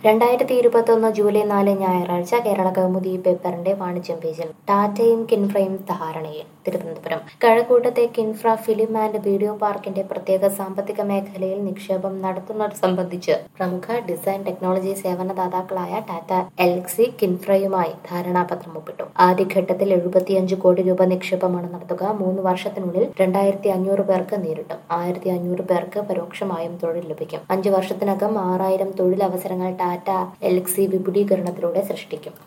രണ്ടായിരത്തി ഇരുപത്തൊന്ന് ജൂലൈ നാല് ഞായറാഴ്ച കേരള കൗമുദി പേപ്പറിന്റെ വാണിജ്യം പേജിൽ ടാറ്റയും കിൻഫ്രയും ധാരണയിൽ തിരുവനന്തപുരം കഴക്കൂട്ടത്തെ കിൻഫ്ര ഫിലിം ആൻഡ് വീഡിയോ പാർക്കിന്റെ പ്രത്യേക സാമ്പത്തിക മേഖലയിൽ നിക്ഷേപം നടത്തുന്നത് സംബന്ധിച്ച് പ്രമുഖ ഡിസൈൻ ടെക്നോളജി സേവനദാതാക്കളായ ടാറ്റ എൽക്സി കിൻഫ്രയുമായി ധാരണാപത്രം ഒപ്പിട്ടു ആദ്യഘട്ടത്തിൽ എഴുപത്തിയഞ്ച് കോടി രൂപ നിക്ഷേപമാണ് നടത്തുക മൂന്ന് വർഷത്തിനുള്ളിൽ രണ്ടായിരത്തി അഞ്ഞൂറ് പേർക്ക് നേരിട്ടും ആയിരത്തി അഞ്ഞൂറ് പേർക്ക് പരോക്ഷമായും തൊഴിൽ ലഭിക്കും അഞ്ചു വർഷത്തിനകം ആറായിരം തൊഴിലവസരങ്ങൾ ടാറ്റ എൽക്സി വിപുലീകരണത്തിലൂടെ സൃഷ്ടിക്കും